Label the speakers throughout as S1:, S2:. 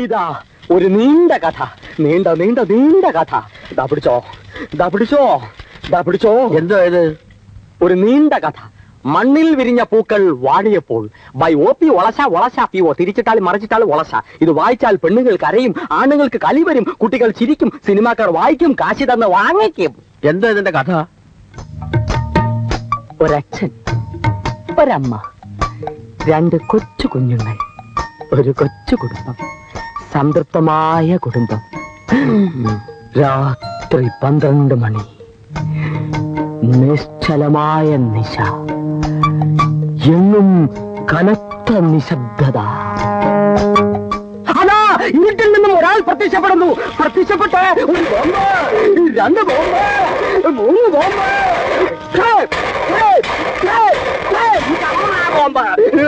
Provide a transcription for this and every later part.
S1: ഇതാ ഒരു നീണ്ട കഥ നീണ്ട നീണ്ട നീണ്ട കഥ ഇതാ പിടിച്ചോ ഇതാ പിടിച്ചോ ഇതാ പിടിച്ചോ
S2: എന്തോ ഇത്
S1: ഒരു നീണ്ട കഥ മണ്ണിൽ വിരിഞ്ഞ പൂക്കൾ വാടിയപ്പോൾ by O P Olassa Olassa P O തിരിച്ചിട്ടാൽ മറിച്ചിട്ടാൽ ഒളശ ഇത് വായിച്ചാൽ പെണ്ണുങ്ങൾ കരയും ആണുങ്ങൾക്ക് കലി വരും കുട്ടികൾ ചിരിക്കും സിനിമാക്കാർ വായിക്കും കാശി തന്ന് വാങ്ങിക്കും
S2: എന്തോ ഇതിന്റെ കഥ
S1: ഒരച്ഛൻ ഒരമ്മ രണ്ട് കൊച്ചു കുഞ്ഞുങ്ങൾ ഒരു കൊച്ചു കുടുംബം സംതൃപ്തമായ കുടുംബം രാത്രി പന്ത്രണ്ട് മണി നിശ്ചലമായ നിശ എങ്ങും കനത്ത നിശബ്ദത അതാ ഇരുട്ടിൽ നിന്നും ഒരാൾ പ്രത്യക്ഷപ്പെടുന്നു പ്രത്യക്ഷപ്പെട്ട് ഒരു ബോംബ് രണ്ട് ബോംബ് മൂന്ന് ബോംബ് ഛേ, ഛേ, ഛേ, ഛേ, ഇതമ്മ ബോംബ്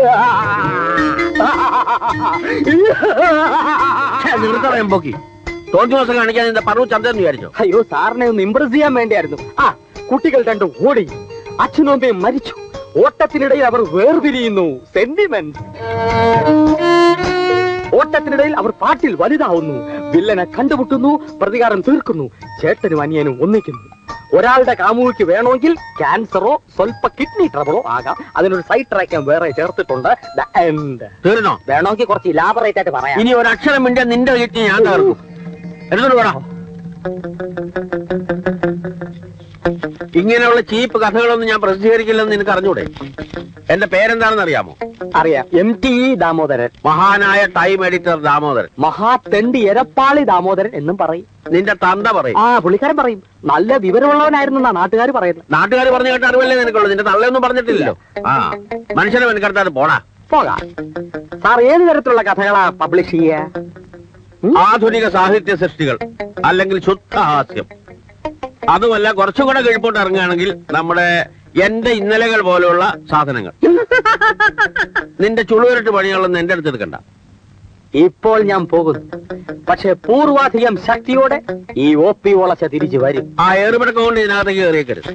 S2: നിർത്തണം എമ്പോക്കി തോന്നി ദിവസം കാണിക്കാൻ നിന്റെ പറവ് ചന്തെന്ന് വിചാരിച്ചോ
S1: അയ്യോ സാറിനെ ഒന്ന് ഇംപ്രസ് ചെയ്യാൻ വേണ്ടിയായിരുന്നു ആ കുട്ടികൾ രണ്ടും ഓടി അച്ഛനും അമ്മയും മരിച്ചു ഓട്ടത്തിനിടയിൽ അവർ വേർപിരിയുന്നു സെന്റിമെന്റ് ഓട്ടത്തിനിടയിൽ അവർ പാട്ടിൽ വലുതാവുന്നു വില്ലനെ കണ്ടുമുട്ടുന്നു പ്രതികാരം തീർക്കുന്നു ചേട്ടനും അനിയനും ഒന്നിക്കുന്നു ഒരാളുടെ കാമുകിക്ക് വേണമെങ്കിൽ ക്യാൻസറോ സ്വൽപ്പ കിഡ്നി ട്രബിളോ ആകാം അതിനൊരു സൈഡ് ട്രാക്കാൻ വേറെ ചേർത്തിട്ടുണ്ട് The end.
S2: തീർന്നോ
S1: വേണമെങ്കിൽ കുറച്ച് ഇലാബറേറ്റ് ആയിട്ട് പറയാം
S2: ഇനി ഒരക്ഷരം മിണ്ടിയ നിന്റെ വീട്ടിൽ ഞാൻ തകർക്കും എടുത്തോണ്ട് പോടാ ഇങ്ങനെയുള്ള ചീപ്പ് കഥകളൊന്നും ഞാൻ പ്രസിദ്ധീകരിക്കില്ലെന്ന് നിനക്ക് അറിഞ്ഞൂടെ എന്റെ പേരെന്താണെന്ന് അറിയാമോ
S1: അറിയാം എം ടി ഇ ദാമോദരൻ
S2: മഹാനായ ടൈം എഡിറ്റർ ദാമോദരൻ
S1: മഹാതെണ്ടി എരപ്പാളി ദാമോദരൻ എന്നും പറയും
S2: നിന്റെ തന്ത പറയും
S1: ആ പുള്ളിക്കാരൻ പറയും നല്ല വിവരമുള്ളവനായിരുന്നു എന്നാ നാട്ടുകാർ പറയുന്നത്
S2: നാട്ടുകാർ പറഞ്ഞു കേട്ട അറിവല്ലേ നിനക്കുള്ളൂ നിന്റെ തള്ളയൊന്നും പറഞ്ഞിട്ടില്ലല്ലോ ആ മനുഷ്യനെ മെനക്കെടുത്താതെ പോടാ
S1: പോകാം സാർ ഏത് തരത്തിലുള്ള കഥകളാ പബ്ലിഷ് ചെയ്യ
S2: ആധുനിക സാഹിത്യ സൃഷ്ടികൾ അല്ലെങ്കിൽ ശുദ്ധഹാസ്യം അതുമല്ല കുറച്ചും കൂടെ കിഴിപ്പോട്ട് ഇറങ്ങുകയാണെങ്കിൽ നമ്മുടെ എന്റെ ഇന്നലകൾ പോലെയുള്ള സാധനങ്ങൾ നിന്റെ ചുളുവരട്ട് പണികളൊന്നും എന്റെ അടുത്ത് എടുക്കണ്ട
S1: ഇപ്പോൾ ഞാൻ പോകുന്നു പക്ഷെ പൂർവാധികം ശക്തിയോടെ ഈ ഒ പി ഒളച്ച തിരിച്ചു വരും
S2: ആ ഏറുപടക്കം കൊണ്ട് ഇതിനകത്തേക്ക് കയറിയേക്കരുത്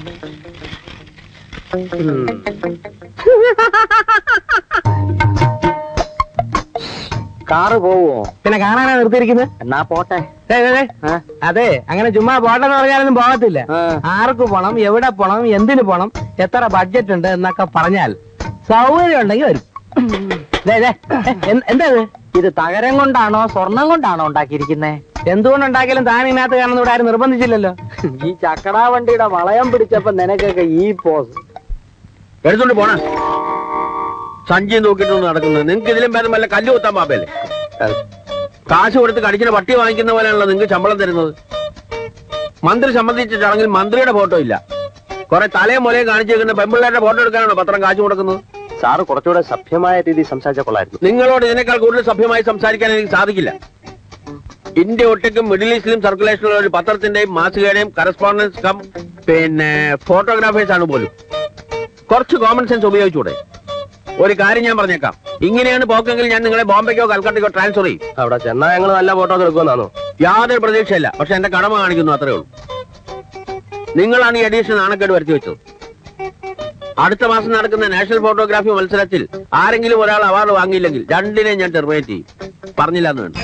S1: കാറ് പോവോ
S3: പിന്നെ കാണാനാ നിർത്തിയിരിക്കുന്നത്
S1: എന്നാ പോട്ടെ
S3: ദേ, ദേ, ദേ.
S1: ആ,
S3: അതെ അങ്ങനെ ചുമ്മാ പോട്ടെന്ന് പറഞ്ഞാലൊന്നും പോകത്തില്ല
S1: ആ.
S3: ആർക്ക് പോണം എവിടെ പോണം എന്തിനു പോണം എത്ര ബഡ്ജറ്റ് ഉണ്ട് എന്നൊക്കെ പറഞ്ഞാൽ സൗകര്യം ഉണ്ടെങ്കിൽ വരും ദേ, ദേ, ഏ, എന്ത്- എന്താ ഇത്
S1: ഇത് തകരം കൊണ്ടാണോ സ്വർണം കൊണ്ടാണോ ഉണ്ടാക്കിയിരിക്കുന്നേ
S3: എന്തുകൊണ്ടുണ്ടാക്കിയാലും താൻ ഇതിനകത്ത് കാണുന്ന ഇവിടെ ആരും നിർബന്ധിച്ചില്ലല്ലോ
S1: ഈ ചക്കടാ വണ്ടിയുടെ വളയം പിടിച്ചപ്പോ നിനക്കൊക്കെ ഈ പോസ്
S2: എടുത്തോണ്ട് പോണ സഞ്ചി നോക്കിയിട്ടൊന്നും നടക്കുന്നത് നിങ്ങൾക്ക് ഇതിലും ഭേദം വല്ല കല്ല് കുത്താൻ പാപ്പല്ലേ കാശ് കൊടുത്ത് കടിക്കുന്ന പട്ടി വാങ്ങിക്കുന്ന പോലെയാണല്ലോ നിങ്ങൾക്ക് ശമ്പളം തരുന്നത് മന്ത്രി സംബന്ധിച്ച ചടങ്ങിൽ മന്ത്രിയുടെ ഫോട്ടോ ഇല്ല കുറെ തലയും മുലയും കാണിച്ചു വെക്കുന്ന പെമ്പിള്ളേരുടെ ഫോട്ടോ എടുക്കാനാണോ പത്രം കാശ് കൊടുക്കുന്നത്
S1: സാറ് കുറച്ചുകൂടെ സഭ്യമായ രീതിയിൽ സംസാരിച്ച കൊള്ളായിരുന്നു
S2: നിങ്ങളോട് ഇതിനേക്കാൾ കൂടുതൽ സഭ്യമായി സംസാരിക്കാൻ എനിക്ക് സാധിക്കില്ല ഇന്ത്യ ഒട്ടേക്കും മിഡിൽ ഈസ്റ്റിലും സർക്കുലേഷനുള്ള ഒരു പത്രത്തിന്റെയും മാസികയുടെയും കറസ്പോണ്ടൻസ് കം പിന്നെ ഫോട്ടോഗ്രാഫേഴ്സ് ആണ് പോലും കുറച്ച് കോമൺ സെൻസ് ഉപയോഗിച്ചൂടെ ഒരു കാര്യം ഞാൻ പറഞ്ഞേക്കാം ഇങ്ങനെയാണ് പോക്കെങ്കിൽ ഞാൻ നിങ്ങളെ ബോംബെക്കോ കൽക്കട്ടയ്ക്കോ ട്രാൻസ്ഫർ ചെയ്യും
S1: അവിടെ ചെന്നാ ഞങ്ങൾ നല്ല ഫോട്ടോ എടുക്കുമെന്നാണോ
S2: യാതൊരു പ്രതീക്ഷയില്ല പക്ഷെ എന്റെ കടമ കാണിക്കുന്നു അത്രേ ഉള്ളൂ നിങ്ങളാണ് ഈ എഡീഷൻ നാണക്കേട് വരുത്തി വെച്ചത് അടുത്ത മാസം നടക്കുന്ന നാഷണൽ ഫോട്ടോഗ്രാഫി മത്സരത്തിൽ ആരെങ്കിലും ഒരാൾ അവാർഡ് വാങ്ങിയില്ലെങ്കിൽ രണ്ടിനെ ഞാൻ ടെർമിനേറ്റ് ചെയ്യും പറഞ്ഞില്ല എന്ന് വേണ്ട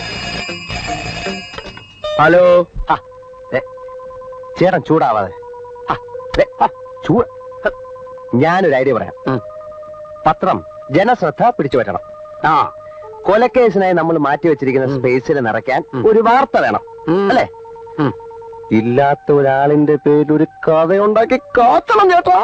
S2: ഹലോ
S1: ചേട്ടൻ ചൂടാവാതെ ആ, ദേ, ആ, ചൂട് ഹ, ഞാനൊരു ഐഡിയ പറയാം പത്രം ജനശ്രദ്ധ പിടിച്ചു പറ്റണം ആ കൊലക്കേസിനായി നമ്മൾ മാറ്റി വെച്ചിരിക്കുന്ന സ്പേസിൽ നിറയ്ക്കാൻ ഒരു വാർത്ത വേണം അല്ലേ ഇല്ലാത്ത ഒരാളിന്റെ പേരിൽ ഒരു കഥ ഉണ്ടാക്കി കാത്തണം ചേട്ടാ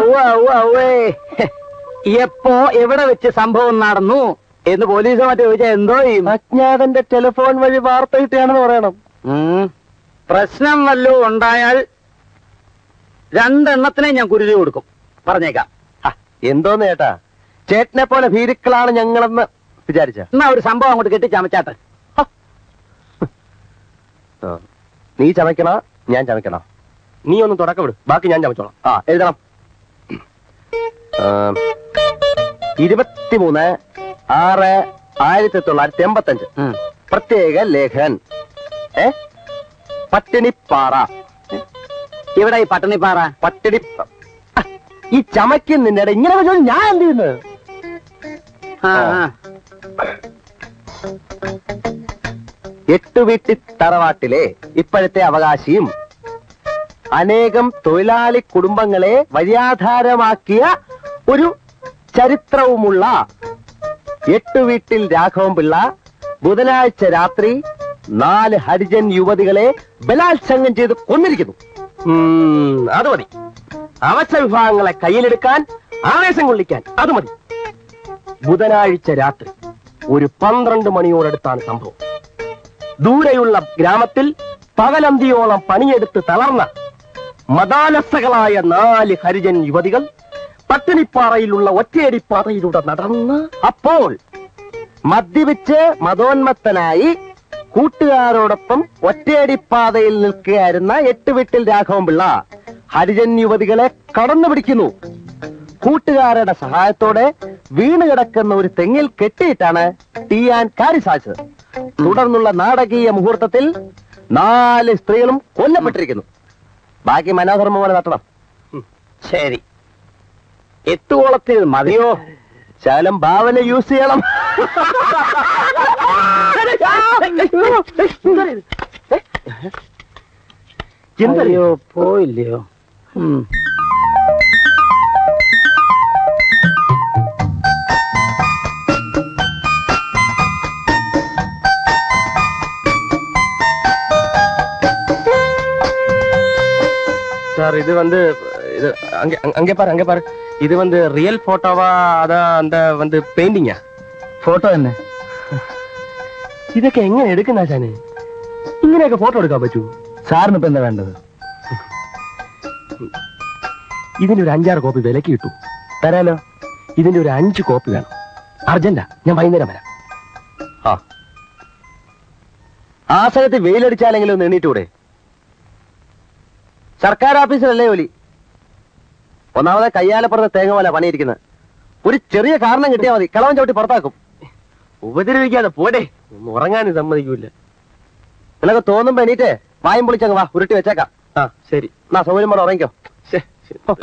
S3: എപ്പോ എവിടെ വെച്ച് സംഭവം നടന്നു എന്ന് പോലീസ് മറ്റേ ചോദിച്ചാൽ എന്തോ ചെയ്യും
S1: അജ്ഞാതന്റെ ടെലിഫോൺ വഴി വാർത്ത കിട്ടുകയാണെന്ന് പറയണം
S3: ഉം. പ്രശ്നം വല്ലതും ഉണ്ടായാൽ രണ്ടെണ്ണത്തിനെ ഞാൻ കുരുതി കൊടുക്കും പറഞ്ഞേക്കാം
S1: ഹ, എന്തോന്ന് ചേട്ടാ ചേട്ടനെ പോലെ ഭീരുക്കളാണ് ഞങ്ങളെന്ന് വിചാരിച്ച
S3: എന്നാ ഒരു സംഭവം അങ്ങോട്ട് കെട്ടിച്ചമച്ചാട്ടെ
S1: നീ ചമയ്ക്കണ ഞാൻ ചമയ്ക്കണ നീ ഒന്ന് തുടക്കം വിട് ബാക്കി ഞാൻ ചമച്ചോളാം ആ എഴുതണം ആ, ഇരുപത്തിമൂന്ന് ആറ് ആയിരത്തി തൊള്ളായിരത്തി എൺപത്തഞ്ച് പ്രത്യേക ലേഖൻ ഏ പട്ടിണിപ്പാറ
S3: ഇവിടെ ഈ പട്ടണിപ്പാറ
S1: പട്ടിണി ആ, ഈ ചമയ്ക്കുന്നതിന്റെ ഇങ്ങനെ ചോദിച്ചു ഞാൻ എന്ത് ചെയ്യുന്നത്
S3: ആ, ആ.
S1: എട്ടുവീട്ടി തറവാട്ടിലെ ഇപ്പോഴത്തെ അവകാശിയും അനേകം തൊഴിലാളി കുടുംബങ്ങളെ വഴിയാധാരമാക്കിയ ഒരു ചരിത്രവുമുള്ള എട്ടുവീട്ടിൽ രാഘവൻ പിള്ള ബുധനാഴ്ച രാത്രി നാല് ഹരിജൻ യുവതികളെ ബലാത്സംഗം ചെയ്ത് കൊന്നിരിക്കുന്നു ഉം, അത് മതി അവശ വിഭാഗങ്ങളെ കയ്യിലെടുക്കാൻ ആവേശം കൊള്ളിക്കാൻ അത് മതി ബുധനാഴ്ച രാത്രി ഒരു പന്ത്രണ്ട് മണിയോടടുത്താണ് സംഭവം ദൂരെയുള്ള ഗ്രാമത്തിൽ പകലന്തിയോളം പണിയെടുത്ത് തളർന്ന മതാലസകളായ നാല് ഹരിജൻ യുവതികൾ പട്ടിണിപ്പാറയിലുള്ള ഒറ്റയടിപ്പാതയിലൂടെ നടന്ന് അപ്പോൾ മദ്യപിച്ച് മതോന്മത്തനായി കൂട്ടുകാരോടൊപ്പം ഒറ്റയടിപ്പാതയിൽ നിൽക്കുകയായിരുന്ന എട്ട് വീട്ടിൽ രാഘവൻ പിള്ള ഹരിജൻ യുവതികളെ കടന്നു പിടിക്കുന്നു കൂട്ടുകാരുടെ സഹായത്തോടെ വീണ് കിടക്കുന്ന ഒരു തെങ്ങിൽ കെട്ടിയിട്ടാണ് തീയാൻ കാര്യം സാധിച്ചത് തുടർന്നുള്ള നാടകീയ മുഹൂർത്തത്തിൽ നാല് സ്ത്രീകളും കൊല്ലപ്പെട്ടിരിക്കുന്നു ബാക്കി മനോധർമ്മം പോലെ നടത്തണം ശരി എട്ടുകോളത്തിൽ മതിയോ ശകലം ഭാവന യൂസ് ചെയ്യണം
S3: അയ്യോ പോയില്ലയോ ഉം.
S1: சார் இது வந்து இது அங்கே அங்க- அங்கே பாரு அங்கே பாரு இது வந்து ரியல் போட்டோவா அதான் அந்த வந்து പെയിന്റിങ്ങാ
S3: ഫോട്ടോ തന്നെ
S1: ഇതൊക്കെ എങ്ങനെ എടുക്കുന്ന ആശാനെ ഇങ്ങനെയൊക്കെ ഫോട്ടോ എടുക്കാൻ പറ്റൂ
S3: സാറിന് ഇപ്പൊ എന്താ വേണ്ടത്
S1: ഇതിന്റെ ഒരു അഞ്ചാറ് കോപ്പി വിലക്ക് കിട്ടൂ തരാലോ ഇതിന്റെ ഒരു അഞ്ച് കോപ്പി വേണം അർജന്റാ ഞാൻ വൈകുന്നേരം വരാം ആ ആ സ്ഥലത്ത് വെയിലടിച്ചാലെങ്കിലും ഒന്ന് എണ്ണീറ്റൂടെ സർക്കാർ ഓഫീസിലല്ലേ ജോലി ഒന്നാമതെ കയ്യാലപ്പുറത്ത് തേങ്ങ പോലെ പണിയിരിക്കുന്നത് ഒരു ചെറിയ കാരണം കിട്ടിയാൽ മതി കളവൻ ചവിട്ടി പുറത്താക്കും ഉപദ്രവിക്കാതെ പോടെ ഒന്ന് ഉറങ്ങാനും സമ്മതിക്കൂല നിനക്ക് തോന്നുമ്പോ എണീറ്റേ വായും പൊളിച്ചങ്ങ് വാ ഉരുട്ടി വെച്ചേക്കാം ആ ശരി എന്നാ സൗകര്യം പോലെ ഉറങ്ങിക്കോ ശരി ശരി ഓ.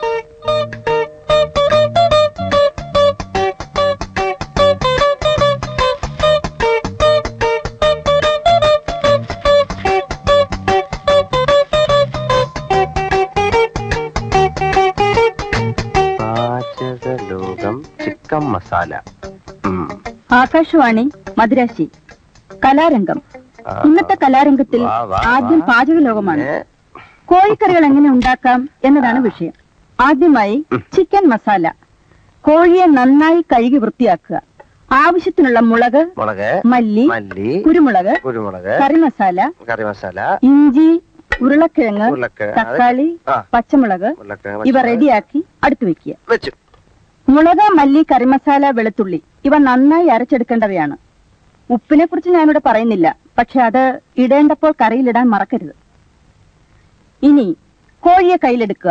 S1: പാചകലോകം ചിക്കൻ മസാല ഉം.
S4: ആകാശവാണി മദ്രാശി കലാരംഗം
S1: ആ.
S4: ഇന്നത്തെ കലാരംഗത്തിൽ
S1: വാ, വാ,
S4: ആദ്യം
S1: വാ.
S4: പാചക ലോകമാണ്
S1: ഏ,
S4: കോഴിക്കറികൾ എങ്ങനെ ഉണ്ടാക്കാം എന്നതാണ് വിഷയം ആദ്യമായി ചിക്കൻ മസാല കോഴിയെ നന്നായി കഴുകി വൃത്തിയാക്കുക ആവശ്യത്തിനുള്ള മുളക്
S1: മുളക്
S4: മല്ലി
S1: മല്ലി
S4: കുരുമുളക്
S1: കുരുമുളക്
S4: കറി മസാല
S1: കറി മസാല
S4: ഇഞ്ചി ഉരുളക്കിഴങ്ങ്
S1: ഉരുളക്കിഴങ്ങ്,
S4: തക്കാളി
S1: ആ.
S4: പച്ചമുളക്
S1: ഉരുളക്കിഴങ്ങ്,
S4: ഇവ
S1: പച്ചമുളക്.
S4: റെഡിയാക്കി അടുത്ത് വെക്കുക
S1: വെച്ചു
S4: മുളക് മല്ലി കറിമസാല വെളുത്തുള്ളി ഇവ നന്നായി അരച്ചെടുക്കേണ്ടവയാണ് ഉപ്പിനെ കുറിച്ച് ഞാനിവിടെ പറയുന്നില്ല പക്ഷെ അത് ഇടേണ്ടപ്പോൾ കറിയിലിടാൻ മറക്കരുത് ഇനി കോഴിയെ കയ്യിലെടുക്കുക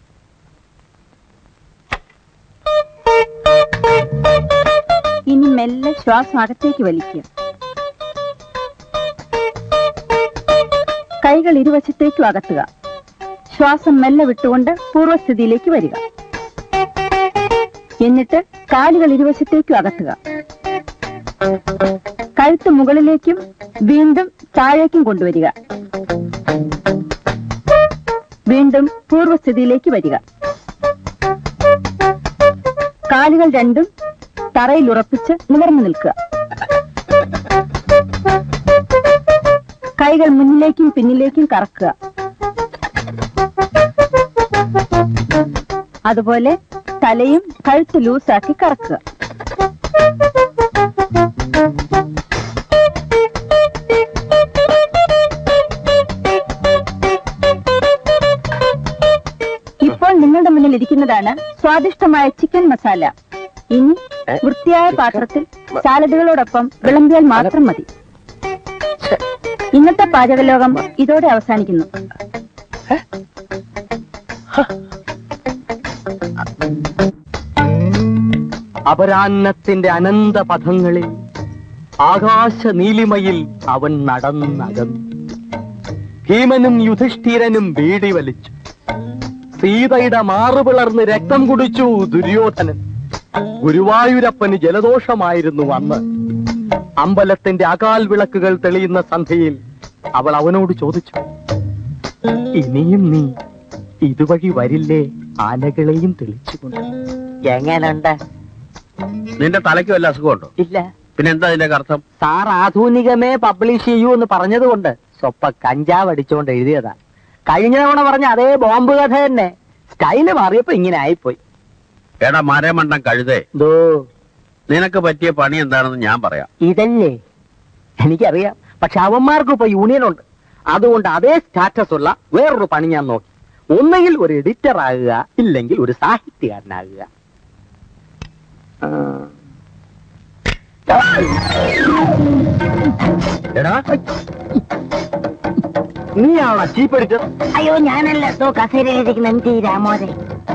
S4: ഇനി മെല്ലെ ശ്വാസം അകത്തേക്ക് വലിക്കുക കൈകൾ ഇരുവശത്തേക്കും അകത്തുക ശ്വാസം മെല്ലെ വിട്ടുകൊണ്ട് പൂർവ്വസ്ഥിതിയിലേക്ക് വരിക എന്നിട്ട് കാലുകൾ ഇരുവശത്തേക്കും അകത്തുക കഴുത്ത് മുകളിലേക്കും വീണ്ടും താഴേക്കും കൊണ്ടുവരിക വീണ്ടും പൂർവ്വസ്ഥിതിയിലേക്ക് വരിക കാലുകൾ രണ്ടും തറയിൽ ഉറപ്പിച്ച് നിവർന്നു നിൽക്കുക കൈകൾ മുന്നിലേക്കും പിന്നിലേക്കും കറക്കുക അതുപോലെ തലയും കഴുത്ത് ലൂസാക്കി കറക്കുക ഇപ്പോൾ നിങ്ങളുടെ മുന്നിൽ ഇരിക്കുന്നതാണ് സ്വാദിഷ്ടമായ ചിക്കൻ മസാല ഇനി വൃത്തിയായ പാത്രത്തിൽ സാലഡുകളോടൊപ്പം വിളമ്പിയാൽ മാത്രം മതി ഇന്നത്തെ പാചകലോകം ഇതോടെ അവസാനിക്കുന്നു
S3: അപരാന്നത്തിന്റെ അനന്ത പഥങ്ങളിൽ ആകാശ നീലിമയിൽ അവൻ നടന്നകന്നു ഭീമനും യുധിഷ്ഠിരനും വീടി വലിച്ചു സീതയുടെ മാറുപിളർന്ന് രക്തം കുടിച്ചു ദുര്യോധനൻ ഗുരുവായൂരപ്പന് ജലദോഷമായിരുന്നു അന്ന് അമ്പലത്തിന്റെ അകാൽ വിളക്കുകൾ തെളിയുന്ന സന്ധ്യയിൽ അവൾ അവനോട് ചോദിച്ചു ഇനിയും നീ ഇതുവഴി വരില്ലേ ആനകളെയും തെളിച്ചുകൊണ്ട് എങ്ങനുണ്ട്
S2: നിന്റെ തലയ്ക്ക് വല്ല അസുഖമുണ്ടോ
S3: ഇല്ല
S2: പിന്നെ എന്താ അതിന്റെ അർത്ഥം
S3: സാർ ആധുനികമേ പബ്ലിഷ് ചെയ്യൂ എന്ന് പറഞ്ഞതുകൊണ്ട് സ്വപ്പ കഞ്ചാവ് അടിച്ചുകൊണ്ട് എഴുതിയതാ കഴിഞ്ഞ തവണ പറഞ്ഞ അതേ ബോംബ് കഥ തന്നെ സ്റ്റൈല് മാറിയപ്പോ ഇങ്ങനെ ആയിപ്പോയി
S2: എടാ മരമണ്ടം കഴുതേ
S3: ദോ
S2: നിനക്ക് പറ്റിയ പണി എന്താണെന്ന് ഞാൻ പറയാം
S3: ഇതല്ലേ എനിക്കറിയാം പക്ഷെ അവന്മാർക്ക് ഇപ്പൊ യൂണിയൻ ഉണ്ട് അതുകൊണ്ട് അതേ സ്റ്റാറ്റസ് ഉള്ള വേറൊരു പണി ഞാൻ നോക്കി ഒന്നുകിൽ ഒരു എഡിറ്റർ ആകുക ഇല്ലെങ്കിൽ ഒരു സാഹിത്യകാരനാകുക ആ. എടാ നീയാണോ ചീപ്പ് അടിച്ചത്
S5: അയ്യോ ഞാനല്ല തോ കസേരയിലിരിക്കുന്ന എം ടി രാമോദൻ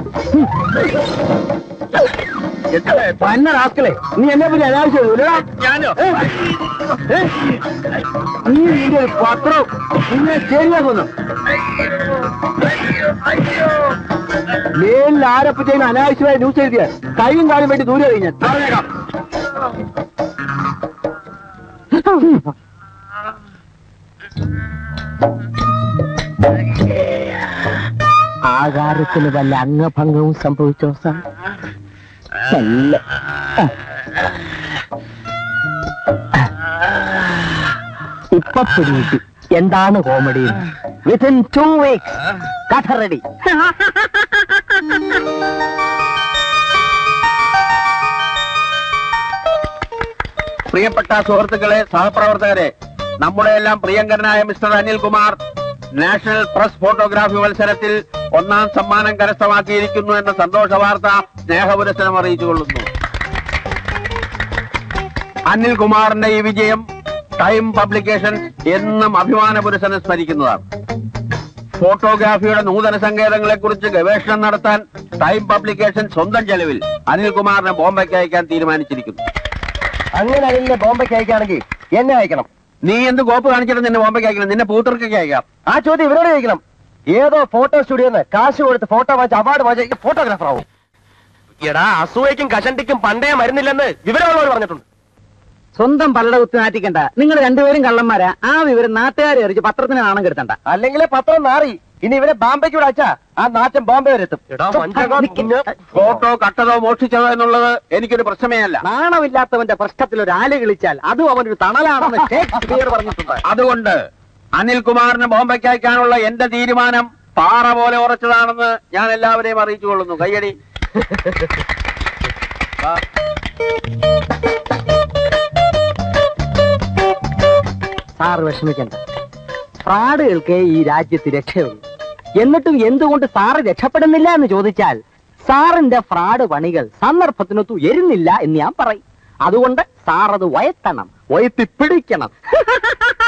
S3: പന്ന റാസ്കളെ നീ എന്നെ പറ്റി അനാവശ്യം എഴുതൂലടാ.
S2: ഞാനോ
S3: ഏ? നീ നിന്റെ ഒരു പത്രം നിന്നെ ശരിയാക്കുന്നു മേലിൽ ആരപ്പ് ചെയ്യുന്ന അനാവശ്യമായ ന്യൂസ് എഴുതിയ കൈയും കാലും വേണ്ടി ദൂരെ കഴിഞ്ഞാൽ പറഞ്ഞേക്കാം ആകാരത്തിന് വല്ല അംഗഭംഗവും സംഭവിച്ചോ സാർ നല്ല ഇപ്പൊ പിടികിട്ടി എന്താണ് കോമഡി വിത്തിൻ ടു വീക്സ് കഥ റെഡി
S2: പ്രിയപ്പെട്ട സുഹൃത്തുക്കളെ സഹപ്രവർത്തകരെ നമ്മുടെ എല്ലാം പ്രിയങ്കരനായ mister Anilkumar national press photography മത്സരത്തിൽ ഒന്നാം സമ്മാനം കരസ്ഥമാക്കിയിരിക്കുന്നു എന്ന സന്തോഷ വാർത്ത സ്നേഹപുരസ്സരം അറിയിച്ചുകൊള്ളുന്നു അനിൽകുമാറിന്റെ ഈ വിജയം ടൈം പബ്ലിക്കേഷൻ എന്നും അഭിമാന പുരസ്സരം സ്മരിക്കുന്നതാണ് ഫോട്ടോഗ്രാഫിയുടെ നൂതന സങ്കേതങ്ങളെ കുറിച്ച് ഗവേഷണം നടത്താൻ ടൈം പബ്ലിക്കേഷൻ സ്വന്തം ചെലവിൽ അനിൽകുമാറിനെ ബോംബെക്ക് അയക്കാൻ തീരുമാനിച്ചിരിക്കുന്നു
S1: അങ്ങനെ അതിന്റെ ബോംബെക്ക് അയക്കുകയാണെങ്കിൽ എന്നെ അയക്കണം
S2: നീ എന്ത് കോപ്പ് കാണിച്ചിട്ട് നിന്നെ ബോംബെക്ക് അയക്കണം നിന്നെ പൂത്തർക്കൊക്കെ അയക്കാം
S1: ആ ചോദ്യം ഇവരോട് ചോദിക്കണം ഏതോ ഫോട്ടോ സ്റ്റുഡിയോന്ന് കാശ് കൊടുത്ത് ഫോട്ടോ വാങ്ങിച്ച് അവാർഡ് വാങ്ങിച്ച ഫോട്ടോഗ്രാഫർ ആവും എടാ അസൂയക്കും കഷണ്ടിക്കും പണ്ടേ മരുന്നില്ലെന്ന് വിവരമുള്ളവർ പറഞ്ഞിട്ടുണ്ട്
S3: സ്വന്തം പലട കുത്തി നാറ്റിക്കണ്ട നിങ്ങൾ രണ്ടുപേരും കള്ളന്മാരാ ആ വിവരം നാട്ടുകാരെ അറിയിച്ച് പത്രത്തിന് നാണം കെടുത്തണ്ട
S1: അല്ലെങ്കിൽ പത്രം മാറി ഇനി ഇവരെ ബാംബെക്ക് വിടാ അച്ഛാ ആ നാറ്റം ബോംബെ വരെ എത്തും
S2: ഫോട്ടോ കട്ടതോ മോഷ്ടിച്ചതോ എന്നുള്ളത് എനിക്കൊരു പ്രശ്നമേ അല്ല
S3: നാണമില്ലാത്തവന്റെ പ്രശ്നത്തിൽ ഒരു ആല് കളിച്ചാൽ അതും അവനൊരു തണലാണെന്ന് ഷേക്സ്പിയർ പറഞ്ഞിട്ടുണ്ട്
S2: അതുകൊണ്ട് അനിൽകുമാറിന് ബോംബെക്ക് അയക്കാനുള്ള എന്റെ തീരുമാനം പാറ പോലെ ഉറച്ചതാണെന്ന് ഞാൻ എല്ലാവരെയും അറിയിച്ചു കൊള്ളുന്നു കയ്യടി
S3: സാർ വിഷമിക്കണ്ട ഫ്രാഡുകൾക്ക് ഈ രാജ്യത്ത് രക്ഷയുള്ളൂ എന്നിട്ടും എന്തുകൊണ്ട് സാറ് രക്ഷപ്പെടുന്നില്ല എന്ന് ചോദിച്ചാൽ സാറിന്റെ ഫ്രാഡ് പണികൾ സന്ദർഭത്തിനൊത്തു എരുന്നില്ല എന്ന് ഞാൻ പറയും അതുകൊണ്ട് സാർ അത് വയത്തണം വയത്തി പിടിക്കണം